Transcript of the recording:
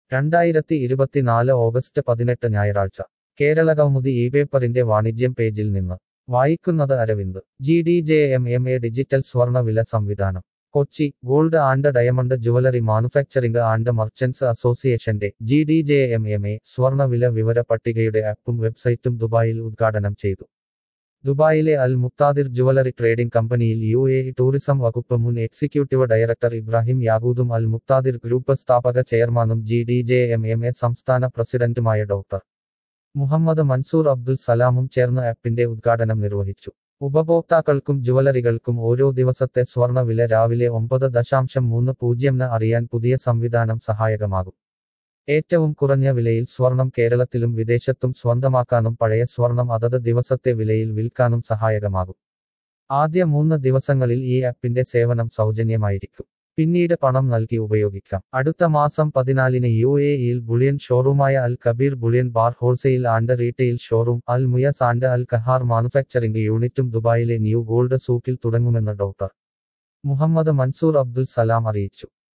രണ്ടായിരത്തി ഇരുപത്തിനാല് ഓഗസ്റ്റ് പതിനെട്ട് ഞായറാഴ്ച കേരളകൗമുദി ഈ പേപ്പറിന്റെ വാണിജ്യം പേജിൽ നിന്ന് വായിക്കുന്നത് Aravind G D J M M A digital സ്വർണ്ണവില സംവിധാനം Kochi gold and diamond jewellery manufacturing and merchants അസോസിയേഷന്റെ G D J M M A സ്വർണ്ണവില വിവര പട്ടികയുടെ ആപ്പും വെബ്സൈറ്റും ദുബായിൽ ഉദ്ഘാടനം ചെയ്തു ദുബായിലെ അൽ മുക്താദിർ ജുവലറി ട്രേഡിംഗ് കമ്പനിയിൽ യു എ ടൂറിസം വകുപ്പ് മുൻ എക്സിക്യൂട്ടീവ് ഡയറക്ടർ ഇബ്രാഹിം യാഗൂദും അൽ മുക്താദിർ ഗ്രൂപ്പ് സ്ഥാപക ചെയർമാനും G D J M M A സംസ്ഥാന പ്രസിഡന്റുമായ ഡോക്ടർ മുഹമ്മദ് മൻസൂർ അബ്ദുൽ സലാമും ചേർന്ന് ആപ്പിന്റെ ഉദ്ഘാടനം നിർവഹിച്ചു ഉപഭോക്താക്കൾക്കും ജുവലറികൾക്കും ഓരോ ദിവസത്തെ സ്വർണ്ണവില രാവിലെ ഒമ്പത് ദശാംശം മൂന്ന് പൂജ്യംന് അറിയാൻ പുതിയ സംവിധാനം സഹായകമാകും ഏറ്റവും കുറഞ്ഞ വിലയിൽ സ്വർണം കേരളത്തിലും വിദേശത്തും സ്വന്തമാക്കാനും പഴയ സ്വർണം അതത് ദിവസത്തെ വിലയിൽ വിൽക്കാനും സഹായകമാകും ആദ്യ മൂന്ന് ദിവസങ്ങളിൽ ഈ ആപ്പിന്റെ സേവനം സൗജന്യമായിരിക്കും പിന്നീട് പണം നൽകി ഉപയോഗിക്കാം അടുത്ത മാസം പതിനാലിന് യു എ ഇയിൽ ബുളിയൻ ഷോറൂമായ Al Kabir bullion bar wholesale and retail showroom Al Muyas and Al Qahar manufacturing യൂണിറ്റും ദുബായിലെ ന്യൂ ഗോൾഡ് സൂക്കിൽ തുടങ്ങുമെന്ന് ഡോക്ടർ മുഹമ്മദ് മൻസൂർ അബ്ദുൽ സലാം അറിയിച്ചു